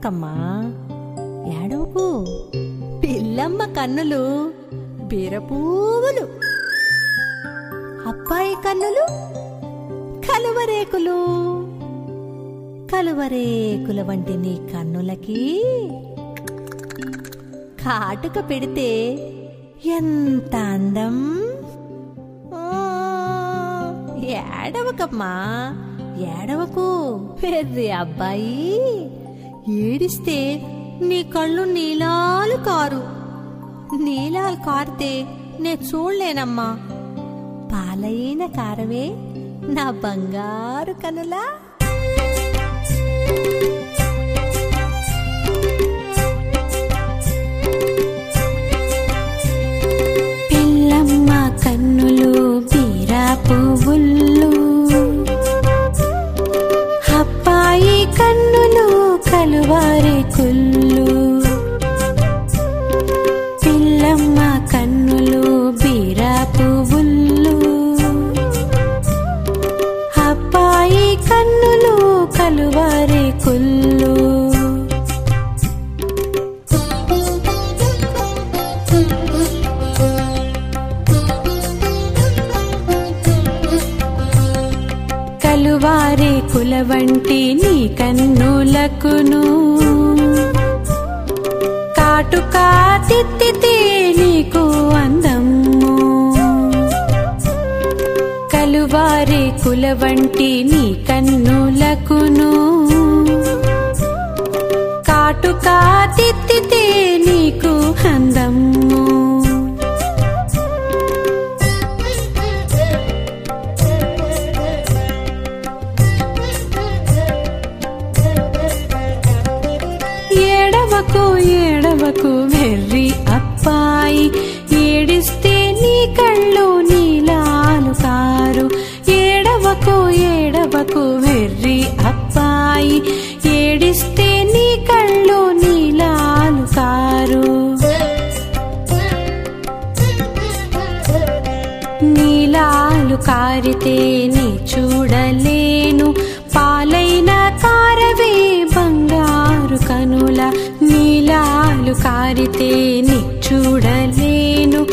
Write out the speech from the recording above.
ఏడవకమ్మా ఏడవకు పిల్లమ్మ కన్నులు బీరపువ్వులు అబ్బాయి కన్నులు కలువరేకులు కలువరేకుల వంటి నీ కన్నులకి కాటుక పెడితే ఎంత అందం ఆ, ఏడవకమ్మా ఏడవకు పెర్రి అబ్బాయి ఏడిస్తే నీ కళ్ళు నీలాలు కారు నీలాలు కారితే నే చూడలేనమ్మా పాలైన కారవే నా బంగారు కనులా పిల్లమ్మ కన్నులు బీరా పువ్వులు అబ్బాయి కన్నులు కలువారి కుళ్ళు పిల్లమ్మ కన్నులు బీరా పువ్వులు అబ్బాయి కన్నులు కలువారి కుళ్ళు కలువారి కుల వంటి నీ కన్నులకును కాటుకా తిత్తితే నీకు అందము కలువారి కుల వంటి నీ కన్నులకును కాటుకా తిత్తితే నీకు అందము ఏడవకు ఏడవకు వెర్రి అప్పాయి ఏడిస్తే నీ కళ్ళు నీలాలు కారు ఏడవకు ఏడవకు వెర్రి అప్పాయి ఏడిస్తే నీ కళ్ళు నీలాలు కారు నీలాలు కారితే నీ చూడలేను పాలైన కారవే బంగారు కనుల నీలాలు కారితే నీ చూడలేను